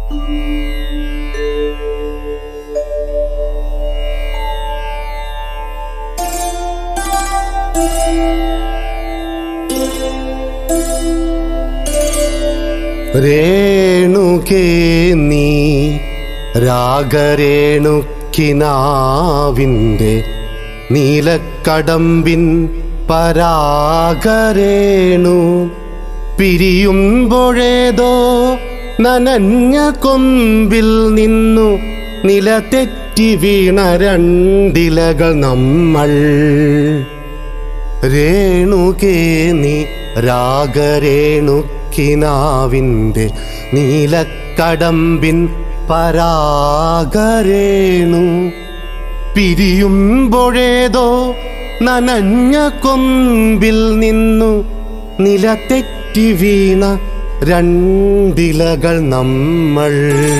രേണുകേ നീ രാഗരേണുക്കിനാവിൻ്റെ നീലക്കടമ്പിൻ പരാഗരേണു പിരിയുമ്പോഴേതോ നനഞ്ഞ കൊമ്പിൽ നിന്നു നിലതെറ്റി വീണ രണ്ടിലകൾ നമ്മൾ രേണുകേ നീ രാഗരേണുക്കിനാവിൻ്റെ നീലക്കടമ്പിൻ പരാഗരേണു പിരിയുമ്പോഴേതോ നനഞ്ഞ കൊമ്പിൽ നിന്നു നിലതെറ്റി വീണ രണ്ടിലകൾ നമ്മൾ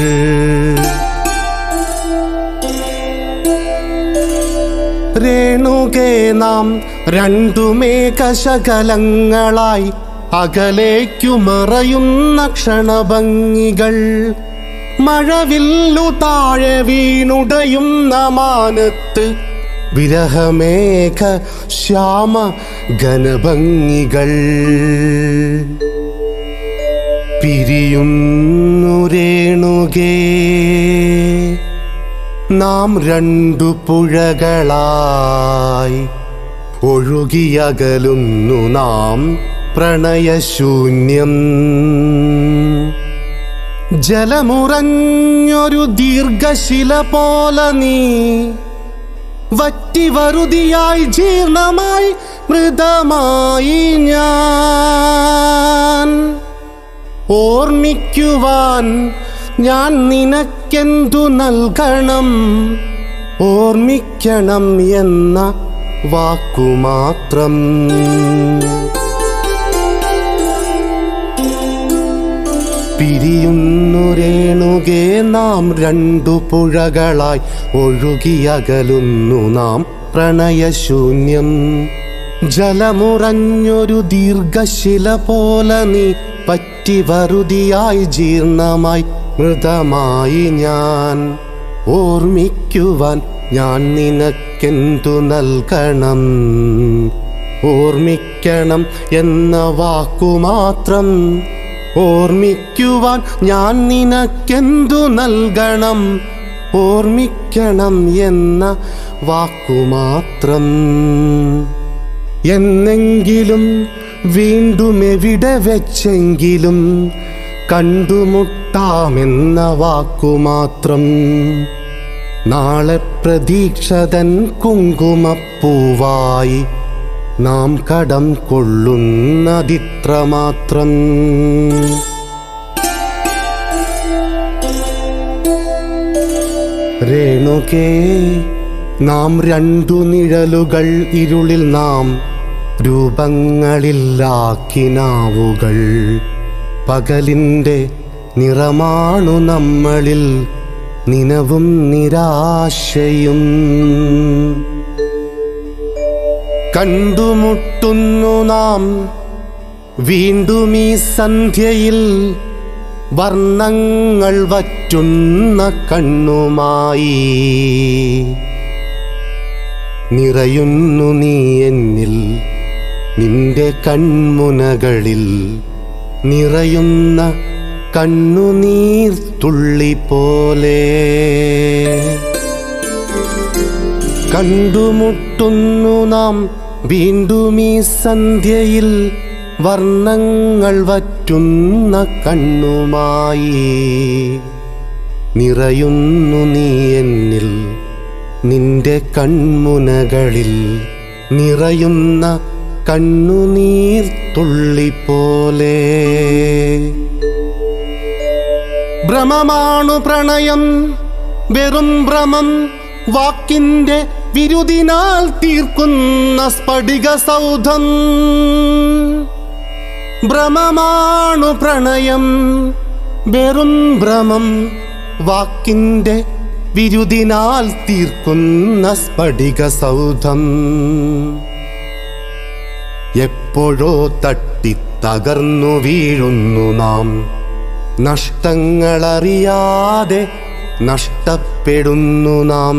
രേണുകേ നാം രണ്ടുമേകശകലങ്ങളായി അകലേക്കു മറയുന്ന ക്ഷണഭംഗികൾ മഴവില്ലു താഴെ വീണുടയുന്ന മാനത്ത് വിരഹമേഘ ശ്യാമ ഘനഭംഗികൾ പിരിയുന്നു രേണുകേ നാം രണ്ടു പുഴകളായി ഒഴുകിയകലുന്നു നാം പ്രണയശൂന്യം ജലമുറഞ്ഞൊരു ദീർഘശില പോലെ നീ വറ്റി വറുതിയായി ജീർണമായി മൃതമായി ഞാൻ ഓർമ്മിക്കുവാൻ ഞാൻ നിനക്കെന്തു നൽകണം ഓർമ്മിക്കണം എന്ന വാക്കുമാത്രം പിരിയുന്നു രേണുകേ നാം രണ്ടു പുഴകളായി ഒഴുകിയകലുന്നു നാം പ്രണയശൂന്യം ജലമുറഞ്ഞൊരു ദീർഘശില പോലെ നീ പറ്റി വറുതിയായി ജീർണമായി മൃതമായി ഞാൻ ഓർമ്മിക്കുവാൻ ഞാൻ നിനക്കെന്തു നൽകണം ഓർമ്മിക്കണം എന്ന വാക്കുമാത്രം ഓർമ്മിക്കുവാൻ ഞാൻ നിനക്കെന്തു നൽകണം ഓർമ്മിക്കണം എന്ന വാക്കുമാത്രം എന്നെങ്കിലും വീണ്ടും എവിടെ വെച്ചെങ്കിലും കണ്ടുമുട്ടാമെന്ന വാക്കുമാത്രം നാളെ പ്രതീക്ഷതൻ കുങ്കുമപ്പൂവായി നാം കടം കൊള്ളുന്നതിത്ര മാത്രം രേണുകേ നാം രണ്ടു നിഴലുകൾ ഇരുളിൽ നാം രൂപങ്ങളില്ലാക്കിനാവുകൾ പകലിൻ്റെ നിറമാണു നമ്മളിൽ നിനവും നിരാശയും കണ്ടുമുട്ടുന്നു നാം വീണ്ടും ഈ സന്ധ്യയിൽ വർണ്ണങ്ങൾ വറ്റുന്ന കണ്ണുമായി നിറയുന്നു നീ എന്നിൽ നിന്റെ കൺമുനകളിൽ നിറയുന്ന കണ്ണുനീർ തുള്ളി പോലെ കണ്ടുമുട്ടുന്നു നാം വീണ്ടും ഈ സന്ധ്യയിൽ വർണ്ണങ്ങൾ വറ്റുന്ന കണ്ണുമായി നിറയുന്നു നീ എന്നിൽ നിന്റെ കൺമുനകളിൽ നിറയുന്ന കണ്ണുനീർ തുള്ളി പോലെ ഭ്രമമാണു പ്രണയം വെറും ഭ്രമം വാക്കിന്റെ വിരുദിനാൽ തീർക്കുന്ന സ്ഫടിക സൗധം ഭ്രമമാണു പ്രണയം വെറും ഭ്രമം വാക്കിന്റെ വിരുദിനാൽ തീർക്കുന്ന സ്ഫടിക സൗധം എപ്പോഴോ തട്ടി തകർന്നു വീഴുന്നു നാം നഷ്ടങ്ങളറിയാതെ നഷ്ടപ്പെടുന്നു നാം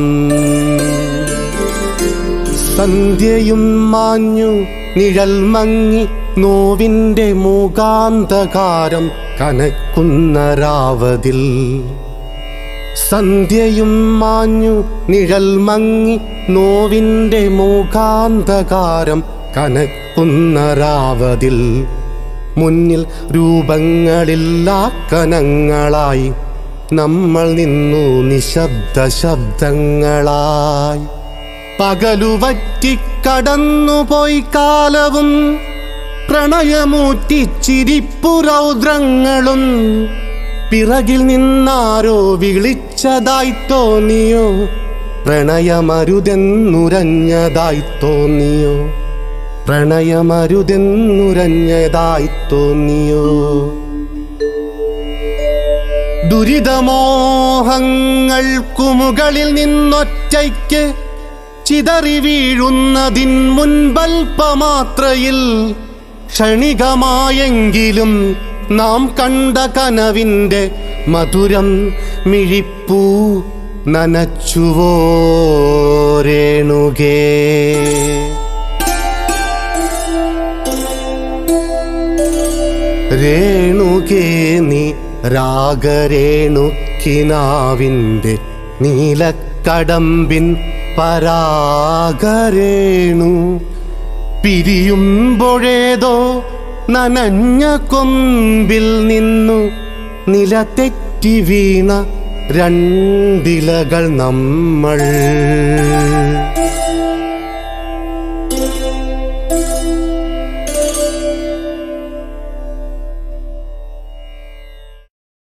സന്ധ്യയും മാഞ്ഞു നിഴൽ മങ്ങി നോവിൻ്റെ മൂകാന്തകാരം കനക്കുന്ന രാവതിൽ സന്ധ്യയും മാഞ്ഞു നിഴൽ മങ്ങി നോവിൻ്റെ മൂകാന്തകാരം കനക്കുന്ന രാവതിൽ മുന്നിൽ രൂപങ്ങളില്ലാ കനങ്ങളായി നമ്മൾ നിന്നു നിശബ്ദ ശബ്ദങ്ങളായി പകലുവറ്റി കടന്നുപോയി കാലവും പ്രണയമൂറ്റിച്ചിരിപ്പുരൗദ്രങ്ങളും പിറകിൽ നിന്നാരോ വിളിച്ചതായി തോന്നിയോ പ്രണയമരുതെന്നുരഞ്ഞതായി തോന്നിയോ പ്രണയമരുതെന്നുരഞ്ഞതായി തോന്നിയോ ദുരിതമോഹങ്ങൾക്കു മുകളിൽ നിന്നൊറ്റയ്ക്ക് ചിതറി വീഴുന്നതിൻ മുൻപൽപ്പമാത്രയിൽ ക്ഷണികമായെങ്കിലും നാം കണ്ട കനവിൻ്റെ മധുരം മിഴിപ്പൂ നനച്ചുവോ രേണുകേ രേണുകേ നീ രാഗരേണുക്കിനാവിൻ്റെ നീലക്കടമ്പിൻ പരാഗരേണു പിരിയുമ്പോഴേതോ നനഞ്ഞ കൊമ്പിൽ നിന്നു നിലതെറ്റി വീണ രണ്ടിലകൾ നമ്മൾ